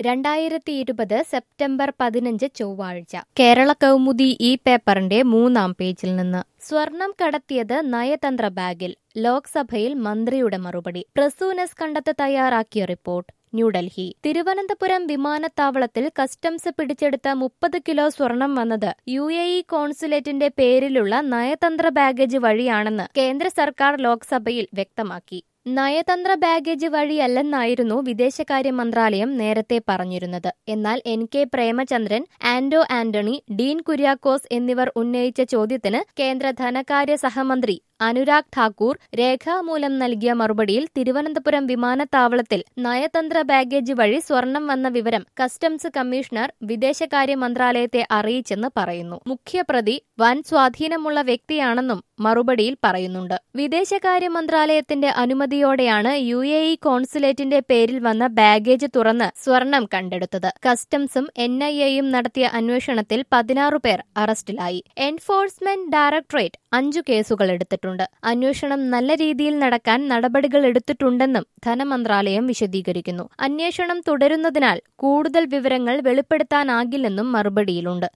രണ്ടായിരത്തി ഇരുപത് സെപ്റ്റംബർ പതിനഞ്ച് ചൊവ്വാഴ്ച കേരള കൗമുദി ഈ പേപ്പറിന്റെ മൂന്നാം പേജിൽ നിന്ന് സ്വർണം കടത്തിയത് നയതന്ത്ര ബാഗിൽ ലോക്സഭയിൽ മന്ത്രിയുടെ മറുപടി പ്രസൂനസ് കണ്ടെത്ത് തയ്യാറാക്കിയ റിപ്പോർട്ട് ന്യൂഡൽഹി തിരുവനന്തപുരം വിമാനത്താവളത്തിൽ കസ്റ്റംസ് പിടിച്ചെടുത്ത മുപ്പത് കിലോ സ്വർണം വന്നത് യു എ ഇ കോൺസുലേറ്റിന്റെ പേരിലുള്ള നയതന്ത്ര ബാഗേജ് വഴിയാണെന്ന് കേന്ദ്ര സർക്കാർ ലോക്സഭയിൽ വ്യക്തമാക്കി നയതന്ത്ര ബാഗേജ് വഴിയല്ലെന്നായിരുന്നു വിദേശകാര്യ മന്ത്രാലയം നേരത്തെ പറഞ്ഞിരുന്നത് എന്നാൽ N K Premachandran Anto Antony Dean Kuriakose എന്നിവർ ഉന്നയിച്ച ചോദ്യത്തിന് കേന്ദ്ര ധനകാര്യ സഹമന്ത്രി അനുരാഗ് ഠാക്കൂർ രേഖാമൂലം നൽകിയ മറുപടിയിൽ തിരുവനന്തപുരം വിമാനത്താവളത്തിൽ നയതന്ത്ര ബാഗേജ് വഴി സ്വർണം വന്ന വിവരം കസ്റ്റംസ് കമ്മീഷണർ വിദേശകാര്യ മന്ത്രാലയത്തെ അറിയിച്ചെന്ന് പറയുന്നു മുഖ്യപ്രതി വൻ സ്വാധീനമുള്ള വ്യക്തിയാണെന്നും മറുപടിയിൽ പറയുന്നുണ്ട് വിദേശകാര്യ മന്ത്രാലയത്തിന്റെ അനുമതിയോടെയാണ് യു എ ഇ കോൺസുലേറ്റിന്റെ പേരിൽ വന്ന ബാഗേജ് തുറന്ന് സ്വർണം കണ്ടെടുത്തത് കസ്റ്റംസും എൻ ഐ എയും നടത്തിയ അന്വേഷണത്തിൽ പതിനാറ് പേർ അറസ്റ്റിലായി എൻഫോഴ്സ്മെന്റ് ഡയറക്ടറേറ്റ് അഞ്ചു കേസുകൾ എടുത്തിട്ടുണ്ട് അന്വേഷണം നല്ല രീതിയിൽ നടക്കാൻ നടപടികൾ എടുത്തിട്ടുണ്ടെന്നും ധനമന്ത്രാലയം വിശദീകരിക്കുന്നു അന്വേഷണം തുടരുന്നതിനാൽ കൂടുതൽ വിവരങ്ങൾ വെളിപ്പെടുത്താനാകില്ലെന്നും മറുപടിയിലുണ്ട്